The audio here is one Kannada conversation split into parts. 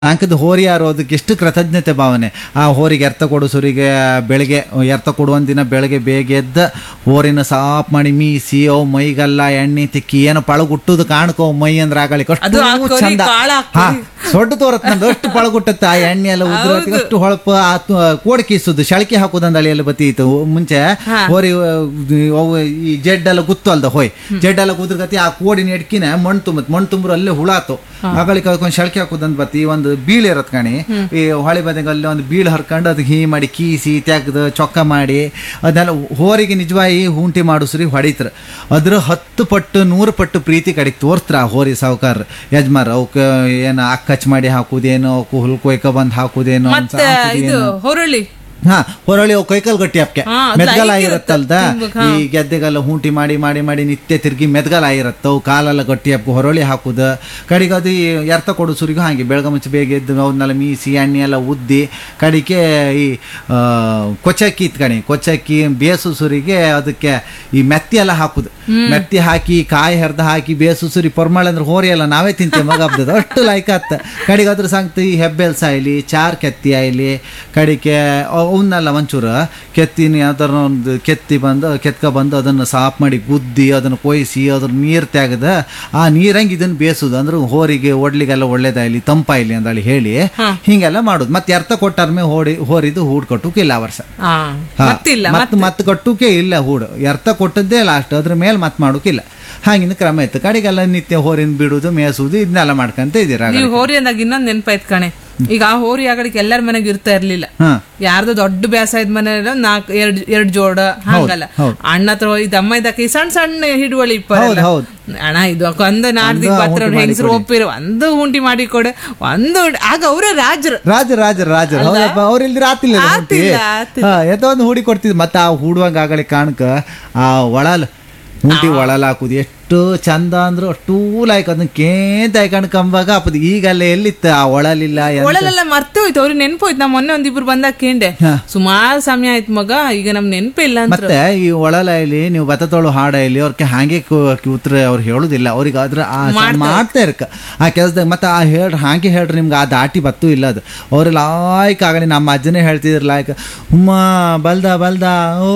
ಅಂಕದ ಹೋರಿ ಆರೋದಕ್ಕೆ ಎಷ್ಟು ಕೃತಜ್ಞತೆ ಭಾವನೆ ಆ ಹೋರಿಗೆ ಎರ್ತ ಕೊಡು ಸುರಿಗೆ ಬೆಳಗ್ಗೆ ಎರ್ತ ಕೊಡುವಂತ ದಿನ ಬೆಳಗ್ಗೆ ಬೇಗ ಎದ್ದ ಹೋರಿನ ಸಾಫ್ ಮಾಡಿ ಮೀಸಿ ಅವು ಮೈಗೆಲ್ಲ ಎಣ್ಣೆ ತಿಕ್ಕಿ ಏನೋ ಪಳಗುಟ್ಟುದು ಕಾಣ್ಕೋ ಮೈ ಅಂದ್ರೆ ಆಗಳಿಕೆ ಅದು ಆ ಅಷ್ಟು ಕರಿ ಚಂದ ಕಾಳ ಹಾ ಸೊಡ್ಡು ತೋರತ್ ನಂದು ಅಷ್ಟು ಪಳಗುಟ್ಟತ್ತೆ ಆ ಎಣ್ಣೆ ಎಲ್ಲ ಉದ್ರ ಅಷ್ಟು ಹೊಳಪು ಆ ತು- ಕೋಡ್ ಕೀಸುದು ಶಳಕೆ ಹಾಕುದಂದ ಅಳಿಯಲ್ಲಿ ಬತ್ತೀತು ಮುಂಚೆ ಹೋರಿ ಅವು ಈ ಜೆಡ್ ಎಲ್ಲ ಗುತ್ತು ಅಲ್ದ ಹೋಯ್ ಜೆಡ್ ಎಲ್ಲ ಕುದ್ರಗತಿ ಆ ಕೋಡಿನ ಎಡ್ಕಿನ ಮಣ್ಣು ತುಂಬತ್ ಮಣ್ಣು ತುಂಬ್ರು ಅಲ್ಲೇ ಹುಳಾತು ಆಗಳಿಗೆ ಅದಕ್ಕೊಂದು ಶಳಕೆ ಹಾಕುದಂತ ಬತ್ತಿ ಒಂದು ಬೀಳ್ ಇರತ್ ಕಣಿ ಈ ಹೊಳೆ ಬದಂಗ ಅಲ್ಲಿ ಒಂದು ಬೀಳ್ ಹರ್ಕೊಂಡು ಅದಕ್ಕೆ ಹೀ ಮಾಡಿ ಕೀಸಿ ತೆಗ್ದು ಚೊಕ್ಕ ಮಾಡಿ ಅದನ್ನೆಲ್ಲ ಹೋರಿಗೆ ನಿಜವಾಗಿ ಹೂಂಟಿ ಮಾಡಿಸ್ರಿ ಹೊಡಿತ್ರ ಅದ್ರ ಹತ್ತು ಪಟ್ಟು ನೂರು ಪಟ್ಟು ಪ್ರೀತಿ ಕಡೆಗೆ ತೋರ್ಸ್ತ್ರ ಆ ಹೋರಿ ಸಾವುಕಾರ ಯಜಮಾರ ಅವಕ್ಕೆ ಏನು ಅಕ್ಕಚ್ ಮಾಡಿ ಹಾಕುದೇನೋ ಅವಕ್ಕೆ ಹುಲ್ ಕೊಯ್ಕ ಬಂದು ಹಾಕುದೇನೋ ಅಂತ ಮತ್ತೆ ಇದು ಹಾಕುದೇನೋ. ಹೊರಳಿ ಹಾ ಹೊರಳಿ ಅವು ಕೈಕಾಲ್ ಗಟ್ಟಿ ಅಪ್ಕೆ ಹಾ, ಅದು ಮೆದ್ಗಲ ಲೈಕ್ ಆಗಿರತ್ತಲ್ದ ಇರುತ್ತೆ ತಿನ್ಬೇಕು, ಹಾ. ಈ ಗೆದ್ದೆಗೆಲ್ಲ ಹೂಂಟಿ ಮಾಡಿ ಮಾಡಿ ಮಾಡಿ ನಿತ್ಯ ತಿರ್ಗಿ ಮೆದ್ಗಲ ಆಗಿರತ್ತ ಅವು ಕಾಲೆಲ್ಲ ಗಟ್ಟಿ ಅಪ್ಪ ಹೊರಳಿ ಹಾಕುದ ಕಡೆಗೆ ಅದು ಈ ಎರ್ತ ಕೊಡು ಸುರಿಗೂ ಹಾಗೆ ಬೆಳಗ ಮುಂಚೆ ಬೇಗ ಎದ್ದು ಅವನ್ನೆಲ್ಲ ಮೀಸಿ ಎಣ್ಣೆ ಎಲ್ಲ ಉದ್ದಿ ಕಡಿಕೆ ಈ ಆ, ಕೊಚ್ಚಕ್ಕಿ ಇತ್ಕಣಿ ಕೊಚ್ಚಕ್ಕಿ ಬೇಸು ಸುರಿಗೆ ಅದಕ್ಕೆ ಈ ಮೆತ್ತಿ ಎಲ್ಲ ಹಾಕುದು ಮೆತ್ತಿ ಹಾಕಿ ಕಾಯಿ ಹರಿದ ಹಾಕಿ ಬೇಸು ಸುರಿ ಪೊರ್ಮಳೆ ಅಂದ್ರೆ ಹೋರಿ ಎಲ್ಲ ನಾವೇ ತಿಂತೇವೆ ಮಗ ಹಬ್ಬದ ಅಷ್ಟು ಲೈಕ್ ಆತ ಕಡೆಗೆ ಅದ್ರ ಸಂಗತಿ ಈ ಹೆಬ್ಬೆಲ್ಸ ಆಯ್ಲಿ ಚಾರ್ ಕೆತ್ತಿ ಆಯ್ಲಿ ಕಡಿಕೆ ಅವನ್ನೆಲ್ಲ ಒಂಚೂರು ಕೆತ್ತಿನ ಯಾವ್ದಾರ ಒಂದು ಕೆತ್ತಿ ಬಂದು ಕೆತ್ಕ ಬಂದು ಅದನ್ನು ಸಾಫ್ ಮಾಡಿ ಗುದ್ದಿ ಅದನ್ನು ಕೊಯ್ಸಿ ಅದ್ರ ನೀರು ತೆಗೆದ ಆ ನೀರಂಗೆ ಇದನ್ನು ಬೇಸುದು ಅಂದ್ರೆ ಹೋರಿಗೆ ಒಡ್ಲಿಗೆಲ್ಲ ಒಳ್ಳೇದಾಯ್ಲಿ ತಂಪಾಯ್ಲಿ ಅಂದೇಳಿ ಹೇಳಿ ಹಿಂಗೆಲ್ಲ ಮಾಡುದು ಮತ್ತೆ ಎರ್ತ ಕೊಟ್ಟಾರ್ಮೆ ಹೋಡಿ ಹೋರಿದು ಹೂಡ್ ಕಟ್ಟುಕಿಲ್ಲ ಆ ವರ್ಷ ಹಾ ಹಾ, ಮತ್ತಿಲ್ಲ ಮತ್ ಮತ್ ಕಟ್ಟುಕೆ ಇಲ್ಲ ಹೂಡು ಎರ್ತ ಕೊಟ್ಟದ್ದೇ ಲಾಸ್ಟ್ ಅದ್ರ ಮೇಲೆ ಮತ್ ಮಾಡೋಕಿಲ್ಲ ಹಾಗಿನ ಕ್ರಮ ಇತ್ತು ಕಡೆಗೆಲ್ಲ ನಿತ್ಯ ಹೋರಿನ ಬಿಡುದು ಮೇಸುದು ಇದನ್ನೆಲ್ಲ ಮಾಡ್ಕೊಂತ ಇದೀರ ನೀವು ಹೋರಿ ಅಂದಾಗ ಇನ್ನೊಂದ್ ನೆನಪಾಯ್ತು ಕಣೆ ಈಗ ಆ ಹೋರಿ ಆಗಲಿಕ್ಕೆ ಎಲ್ಲರ ಮನೆಗೆ ಇರ್ತಾ ಇರ್ಲಿಲ್ಲ ಹಾ ಯಾರ್ದು ದೊಡ್ಡ ಬ್ಯಾಸ ಇದ್ ಮನೆ ನಾಲ್ಕು ಎರಡ್ ಎರಡ್ ಜೋಡ ಹಂಗಲ್ಲ ಹೌದು. ಅಣ್ಣ ಹತ್ರ ಹೋಗಿ ಅಮ್ಮ ಇದಕ್ಕೆ ಈ ಸಣ್ಣ ಸಣ್ಣ ಹಿಡುವಳಿ ಹೌದು, ಹೌದು. ಅಣ್ಣ ಇದು ಅಂದ ನಾಡ್ದಿಗ್ ಒಂದು ಪತ್ರ ಉಂಟಿ ಮಾಡಿ ಹೆಂಗಸರು ಕೊಡಿ. ಒಪ್ಪಿರು ಒಂದು ಉಂಟಿ ಮಾಡಿ ಕೊಡೆ ಒಂದು ಉಂಟಿ- ಆಗ ಅವರೇ ರಾಜರು ರಾಜ ರಾಜ ರಾಜ ಹೌದಪ್ಪ ಅವ್ರಿಲ್ದಿರ ಆತಿಲ್ಲ ಇದು ಹುಟ್ಟಿ. ಆತಿಲ್ಲ, ಆತಿಲ್ಲ. ಹಾ ಎತ್ತ ಒಂದು ಹೂಡಿ ಕೊಡ್ತಿದ್ ಮತ್ತೆ ಆ ಹೂಡುವಂಗ ಆಗಲಿ ಕಾಣಕ ಆ ಒಳಲ್ ಹುಂಟಿ ಒಳಲ್ ಹಾಕುದು ಎಷ್ಟು ಚಂದ ಅಂದ್ರು ಅಷ್ಟೂ ಲೈಕ್ ಅದನ್ನ ಕೇಂತ ಕಂಬಾಗ ಅಪ್ಪದು ಈಗಲ್ಲ ಎಲ್ಲಿತ್ತ ಆ ಒಳಲಿಲ್ಲ ಎಂತ- ಒಳಲೆಲ್ಲ ಮರ್ತೆ ಹೋಯ್ತು ಅವ್ರಿಗೆ ನೆನ್ಪು ಹೋಯ್ತು ನಾ ಮೊನ್ನೆ ಒಂದಿಬ್ರು ಬಂದಾಗ ಕೇಂಡೆ ಹಾ. ಸುಮಾರು ಸಮಯ ಆಯ್ತು ಮಗ ಈಗ ನಮ್ ನೆನ್ಪೇ ಇಲ್ಲ ಅಂತ ಮತ್ತೆ ಈ ಒಳಲೈಲಿ ನೀವು ಬತ್ತತೋಳು ಹಾಡೈಲಿ ಅವ್ರಿಗೆ ಹಾಗೆ ಕೂತ್ರೆ ಅವ್ರು ಹೇಳುದಿಲ್ಲ ಅವ್ರಿಗೆ ಅದ್ರ ಆ ಸ- ಮಾಡ್ತಾ ಇರ್ಕ ಆ ಕೆಲಸದಾಗ ಮತ್ತೆ ಆ ಹೇಳ್ರಿ ಹಾಗೆ ಹೇಳ್ರಿ ನಿಮ್ಗೆ ಆ ದಾಟಿ ಬತ್ತು ಇಲ್ಲ ಅದು ಅವ್ರು ಲಾಯ್ಕ್ ಆಗಲಿ ನಮ್ಮ ಅಜ್ಜನೇ ಹೇಳ್ತಿದ್ರು ಲಾಯ್ಕ್ ಹುಮ್ಮ ಬಲ್ದ ಬಲ್ದ ಓ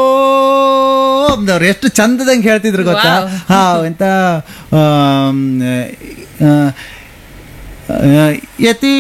ಅಂದವ್ರು ಎಷ್ಟು ಚಂದದಂಗೆ ಹೇಳ್ತಿದ್ರು ಗೊತ್ತಾ ಹಾ ಎಂತ ಆಮ್, ಆ, ಆ, ಯತಿ